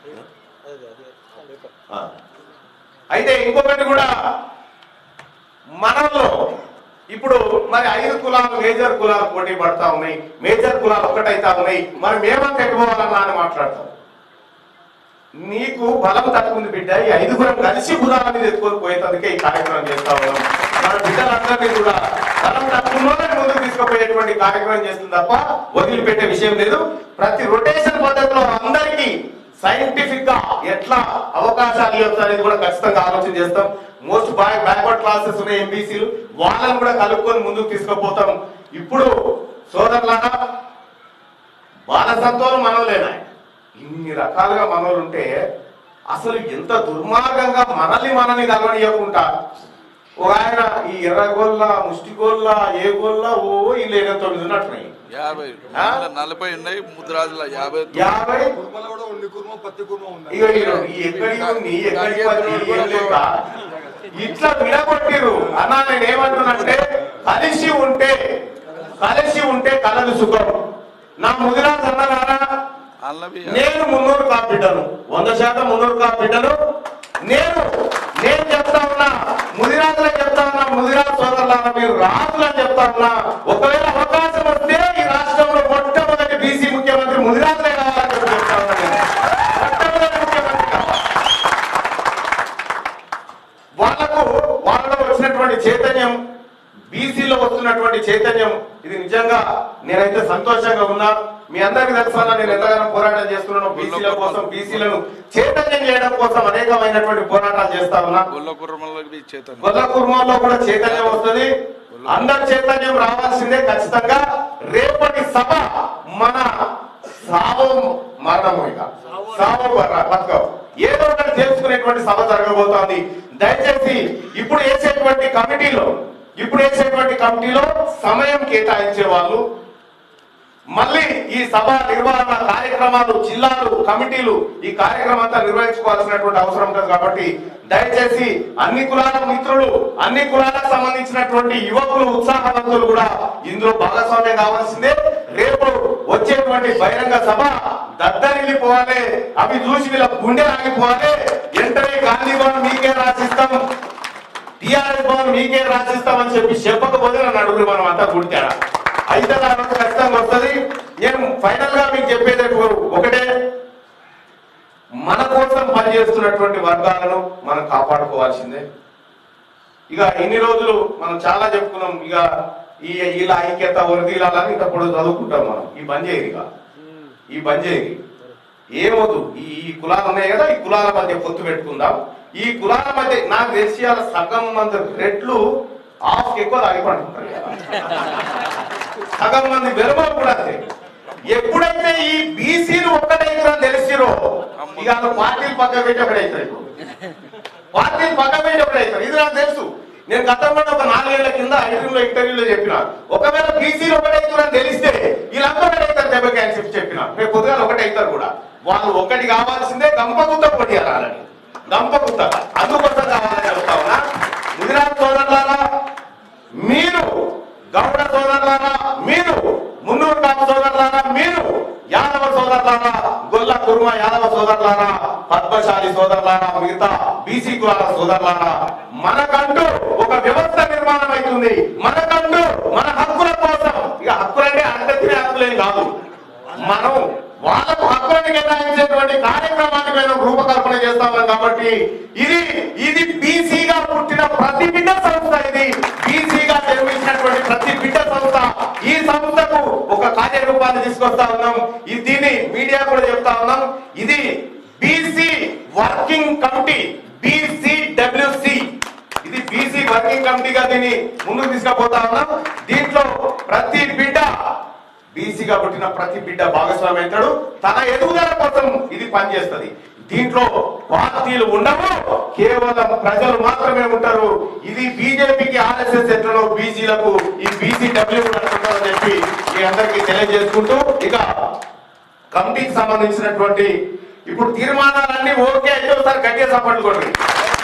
ఆ. అయితే ఇంకొకటి కూడా మనలో ఇప్పుడు మరి ఐదు కులాలు మేజర్ కులాలు పోటీ పడతా ఉన్నాయి మేజర్ కులాలు ఒక్కటైతా ఉన్నాయి మరి మేమంతా ఎట్టుకోవాలన్నా అని మాట్లాడతాం నీకు బలం తక్కువ ఉంది బిడ్డ ఈ ఐదుగురం కలిసి బుధాల మీద ఎత్తుకొని పోయేందుకే ఈ కార్యక్రమం చేస్తా ఉన్నాం మన బిడ్డలందరినీ కూడా బలం తక్కువ ఉన్నోళ్ళని ముందుకు తీసుకుపోయేటువంటి కార్యక్రమం చేస్తుంది తప్ప వదిలిపెట్టే విషయం లేదు ప్రతి రొటేషన్ పద్ధతిలో అందరికీ సైంటిఫిక్ గా ఎట్లా అవకాశాలు ఇవ్వచ్చు అనేది కూడా ఖచ్చితంగా ఆలోచన చేస్తాం మోస్ట్ బాయ్ బ్యాక్వర్డ్ క్లాసెస్ ఉన్నాయి ఎంబీసీలు వాళ్ళని కూడా కలుపుకొని ముందుకు తీసుకుపోతాం ఇప్పుడు సోదరులారా బాలసంతోలు మనోలేనా ఇన్ని రకాలుగా మనోలు ఉంటే అసలు ఎంత దుర్మార్గంగా మనల్ని మనల్ని కలవనియకుండా ఒక ఆయన ఈ ఎర్రగొల్ల ముష్టిగోళ్ళ ఏ గొల్ల ఓ వీళ్ళు ఏదో తొమ్మిది ఉన్నట్టున్నాయి యాభై ఆ? నలభై ఉన్నాయి ముద్రాజుల యాభై యాభై కుర్మలో కూడా ఉల్లి కుర్మ పత్తి కుర్మ ఉంది ఇక ఈ- ఈ ఎక్కడికి ఉంది ఎక్కడికి పది ఏం లేక ఇట్లా విడగొట్టిరు అన్నా నేను ఏమంటున్నానంటే కలిసి ఉంటే కలిసి ఉంటే కలదు సుఖం నా ముదిరాజు అన్నగారా అల్లవి నేను మున్నూరు కాపు బిడ్డను వంద శాతం మున్నూరు కాపు బిడ్డను నేను నేను చెప్తా ఉన్నా ముదిరాజులకు చెప్తా ఉన్నా ముదిరాజు సోదరులారా మీరు రాజులని చెప్తా ఉన్నా ఒకవేళ అవకాశం వస్తే ఈ రాష్ట్రంలో మొట్టమొదటి బీసీ ముఖ్యమంత్రి ముదిరాజులే కావాలని చెప్పి చెప్తా ఉన్నా నేను. మొట్టమొదటి ముఖ్యమంత్రి కావాలి. వాళ్ళకు వాళ్ళలో వచ్చినటువంటి చైతన్యం బీసీలో వస్తున్నటువంటి చైతన్యం ఇది నిజంగా నేనైతే సంతోషంగా ఉన్నా మీ అందరికీ తెలుసా నేను ఎంతగానో పోరాటం చేస్తున్నాను బీసీల కోసం బీసీలను చైతన్యం చేయడం కోసం అనేకమైనటువంటి పోరాటాలు చేస్తా ఉన్నా గొల్ల కుర్రమల్లో చేతను గొల్ల కుర్మంలో కూడా చైతన్యం వస్తుంది అందరి చైతన్యం రావాల్సిందే ఖచ్చితంగా రేపటి సభ మన సావు మరణము ఇక సావు మరణ- బతకం ఏదో ఒకటి తెలుసుకునేటువంటి సభ జరగబోతోంది దయచేసి ఇప్పుడు వేసేటువంటి కమిటీలో ఇప్పుడు వేసేటువంటి కమిటీలో సమయం కేటాయించే వాళ్ళు మళ్ళీ ఈ సభ నిర్వహణ కార్యక్రమాలు జిల్లాలు కమిటీలు ఈ కార్యక్రమం అంతా నిర్వహించుకోవాల్సినటువంటి అవసరం ఉంటుంది కాబట్టి దయచేసి అన్ని కులాల మిత్రులు అన్ని కులాలకు సంబంధించినటువంటి యువకులు ఉత్సాహవంతులు కూడా ఇందులో భాగస్వామ్యం కావాల్సిందే రేపు వచ్చేటువంటి బహిరంగ సభ దద్దరిల్లిపోవాలి అవి చూసి వీళ్ళ గుండె ఆగిపోవాలి వెంటనే గాంధీ భవన్ మీకే రాసిస్తాం టిఆర్ఎస్ భవన్ మీకే రాసిస్తామని చెప్పి చెప్పకపోతే నన్ను అడుగురు మనం అంతా గుడికాడ అయితే నా రోజు ఖచ్చితంగా వస్తుంది నేను ఫైనల్ గా మీకు చెప్పేది ఒకటే మన కోసం పనిచేస్తున్నటువంటి వర్గాలను మనం కాపాడుకోవాల్సిందే ఇక ఇన్ని రోజులు మనం చాలా చెప్పుకున్నాం ఇక ఈ ఇలా ఐక్యత వరదీలాలని ఇంతప్పుడు చదువుకుంటాం మనం ఈ బంద్ చేయదు ఇక ఈ బంద్ చేయదు ఏమవుతు ఈ ఈ కులాలు ఉన్నాయి కదా ఈ కులాల మధ్య పొత్తు పెట్టుకుందాం ఈ కులాల మధ్య నాకు తెలిసి అలా సగం మంది రెట్లు ఆఫ్ ఎక్కువ తాగిపడుతుంటారు సగం మంది వెలుమ కూడా అంతే ఎప్పుడైతే ఈ బీసీలు ఒక్కటైతారని తెలిసిరో ఇక వాళ్ళు పార్టీలు పక్క పెట్టి ఒకటైతారు ఇప్పుడు పార్టీలు పక్క పెట్టి ఒకటైతారు ఇది నాకు తెలుసు నేను గతంలో ఒక నాలుగేళ్ల కింద ఐటీలో ఇంటర్వ్యూలో చెప్పిన ఒకవేళ బీసీలు ఒకటైతారని తెలిస్తే వీళ్ళందరూ ఒకటైతారు దెబ్బకి అని చెప్పి చెప్పిన రేపు పొద్దుగాల ఒకటైతారు కూడా వాళ్ళు ఒకటి కావాల్సిందే గంపగుత్త పొడి అనాలని గంపగుత్త అందుకోసం కావాలని చెప్తా ఉన్నా గుజరాత్ సోదరులారా మీరు గౌడ సోదరులారా మీరు మున్నూరు కాపు సోదరులారా మీరు యాదవ సోదరులారా గొల్ల కుర్మ యాదవ సోదరులారా పద్మశాలి సోదరులారా మిగతా బీసీ కులాల సోదరులారా మనకంటూ ఒక వ్యవస్థ నిర్మాణం అవుతుంది మనకంటూ మన హక్కుల కోసం ఇక హక్కులంటే అంత తినే హక్కులేం కాదు మనం వాళ్ళకు హక్కులను కేటాయించేటువంటి కార్యక్రమాన్ని మేము రూపకల్పన చేస్తాం కాబట్టి ఇది ఇది బీసీగా పుట్టిన ప్రతి బిడ్డ సంస్థ ఇది బీసీగా నిర్మించినటువంటి ప్రతి బిడ్డ సంస్థ ఈ సంస్థకు ఒక కార్యరూపాన్ని తీసుకొస్తా ఉన్నాం ఇది దీన్ని మీడియా కూడా చెప్తా ఉన్నాం ఇది బీసీ వర్కింగ్ కమిటీ బీసీడబ్ల్యూసి ఇది బీసీ వర్కింగ్ కమిటీగా దీన్ని ముందుకు తీసుకుపోతా ఉన్నాం దీంట్లో ప్రతి బిడ్డ బీసీగా పుట్టిన ప్రతి బిడ్డ భాగస్వామి అవుతాడు తన ఎదుగుదల కోసం ఇది పనిచేస్తది దీంట్లో పార్టీలు ఉండవు కేవలం ప్రజలు మాత్రమే ఉంటారు ఇది బీజేపీకి ఆర్ఎస్ఎస్ ఎట్లలో బీసీలకు ఈ బీసీ డబ్ల్యూ అని చెప్పి మీ అందరికీ తెలియజేసుకుంటూ ఇక కమిటీకి సంబంధించినటువంటి ఇప్పుడు తీర్మానాలన్నీ ఓకే అయితే ఒకసారి గట్టిగా సపోర్ట్ కొట్టండి